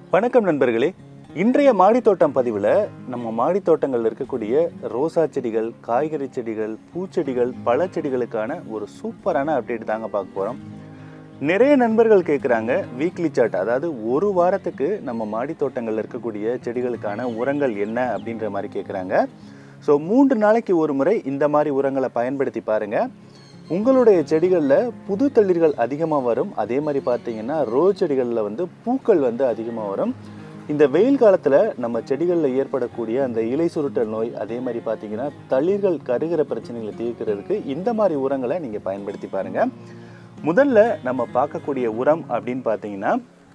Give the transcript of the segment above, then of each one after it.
வணக்கம் நண்பர்களே இன்றைய மாடித்தோட்டம் பதிவில் நம்ம மாடித்தோட்டங்களில் இருக்கக்கூடிய ரோசா செடிகள் காய்கறி செடிகள் பூச்செடிகள் பழச்செடிகளுக்கான ஒரு சூப்பரான அப்டேட் தாங்க பார்க்க போகிறோம் நிறைய நண்பர்கள் கேட்குறாங்க வீக்லி சார்ட் அதாவது ஒரு வாரத்துக்கு நம்ம மாடித்தோட்டங்களில் இருக்கக்கூடிய செடிகளுக்கான உரங்கள் என்ன அப்படின்ற மாதிரி கேட்குறாங்க ஸோ மூன்று நாளைக்கு ஒரு முறை இந்த மாதிரி உரங்களை பயன்படுத்தி பாருங்கள் உங்களுடைய செடிகளில் புது தளிர்கள் அதிகமாக வரும் அதே மாதிரி பார்த்தீங்கன்னா ரோஸ் செடிகளில் வந்து பூக்கள் வந்து அதிகமாக வரும் இந்த வெயில் காலத்தில் நம்ம செடிகளில் ஏற்படக்கூடிய அந்த இலை சுருட்டல் நோய் அதே மாதிரி பார்த்தீங்கன்னா தளிர்கள் கருகிற பிரச்சனைகளை தீர்க்கிறதுக்கு இந்த மாதிரி உரங்களை நீங்கள் பயன்படுத்தி பாருங்கள் முதல்ல நம்ம பார்க்கக்கூடிய உரம் அப்படின்னு பார்த்தீங்கன்னா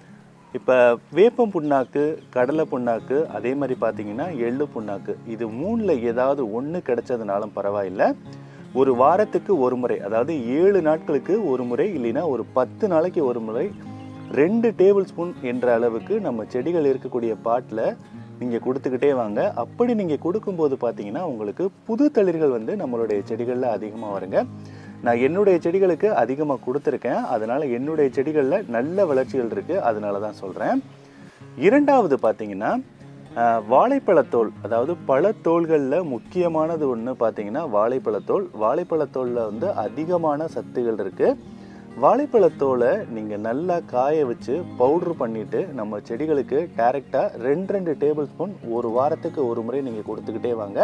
இப்போ வேப்பம் புண்ணாக்கு கடலை புண்ணாக்கு அதே மாதிரி பார்த்தீங்கன்னா எள்ளு புண்ணாக்கு இது மூணில் ஏதாவது ஒன்று கிடைச்சதுனாலும் பரவாயில்லை ஒரு வாரத்துக்கு ஒரு முறை அதாவது ஏழு நாட்களுக்கு ஒரு முறை இல்லைன்னா ஒரு பத்து நாளைக்கு ஒரு முறை ரெண்டு டேபிள் ஸ்பூன் என்ற அளவுக்கு நம்ம செடிகள் இருக்கக்கூடிய பாட்டில் நீங்கள் கொடுத்துக்கிட்டே வாங்க அப்படி நீங்கள் கொடுக்கும்போது பார்த்தீங்கன்னா உங்களுக்கு புது தளிர்கள் வந்து நம்மளுடைய செடிகளில் அதிகமாக வருங்க நான் என்னுடைய செடிகளுக்கு அதிகமாக கொடுத்துருக்கேன் அதனால் என்னுடைய செடிகளில் நல்ல வளர்ச்சிகள் இருக்குது அதனால தான் சொல்கிறேன் இரண்டாவது பார்த்தீங்கன்னா ஆஹ், வாழைப்பழத்தோல் அதாவது பழத்தோள்களில் முக்கியமானது ஒன்று பார்த்தீங்கன்னா வாழைப்பழத்தோல் வாழைப்பழத்தோலில் வந்து அதிகமான சத்துகள் இருக்குது வாழைப்பழத்தோலை நீங்கள் நல்லா காய வச்சு பவுட்ரு பண்ணிவிட்டு நம்ம செடிகளுக்கு டேரெக்டாக ரெண்டு ரெண்டு டேபிள் ஸ்பூன் ஒரு வாரத்துக்கு ஒரு முறை நீங்கள் கொடுத்துக்கிட்டே வாங்க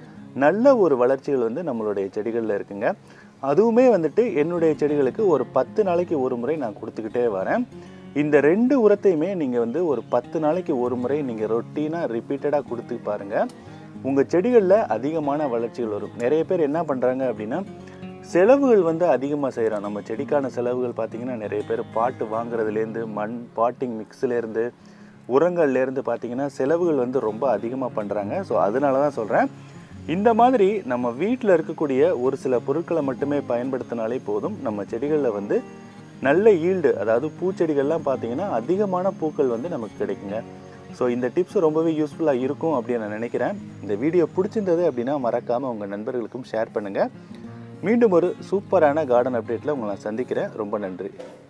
நல்ல ஒரு வளர்ச்சிகள் வந்து நம்மளுடைய செடிகளில் இருக்குங்க அதுவுமே வந்துட்டு என்னுடைய செடிகளுக்கு ஒரு பத்து நாளைக்கு ஒரு முறை நான் கொடுத்துக்கிட்டே வரேன் இந்த ரெண்டு உரத்தையுமே நீங்கள் வந்து ஒரு பத்து நாளைக்கு ஒரு முறை நீங்கள் ரொட்டீனாக ரிப்பீட்டடாக கொடுத்து பாருங்கள் உங்கள் செடிகளில் அதிகமான வளர்ச்சிகள் வரும் நிறைய பேர் என்ன பண்ணுறாங்க அப்படின்னா செலவுகள் வந்து அதிகமாக செய்கிறோம் நம்ம செடிக்கான செலவுகள் பார்த்தீங்கன்னா நிறைய பேர் பாட்டு வாங்குறதுலேருந்து மண் பாட்டிங் மிக்ஸ்லேருந்து உரங்கள்லேருந்து பார்த்தீங்கன்னா செலவுகள் வந்து ரொம்ப அதிகமாக பண்ணுறாங்க ஸோ அதனால தான் சொல்கிறேன் இந்த மாதிரி நம்ம வீட்டில் இருக்கக்கூடிய ஒரு சில பொருட்களை மட்டுமே பயன்படுத்தினாலே போதும் நம்ம செடிகளில் வந்து நல்ல ஈல்டு அதாவது பூச்செடிகள்லாம் பார்த்தீங்கன்னா அதிகமான பூக்கள் வந்து நமக்கு கிடைக்குங்க ஸோ இந்த டிப்ஸ் ரொம்பவே யூஸ்ஃபுல்லாக இருக்கும் அப்படின்னு நான் நினைக்கிறேன் இந்த வீடியோ பிடிச்சிருந்தது அப்படின்னா மறக்காமல் உங்கள் நண்பர்களுக்கும் ஷேர் பண்ணுங்கள் மீண்டும் ஒரு சூப்பரான கார்டன் அப்டேட்டில் உங்களை நான் சந்திக்கிறேன் ரொம்ப நன்றி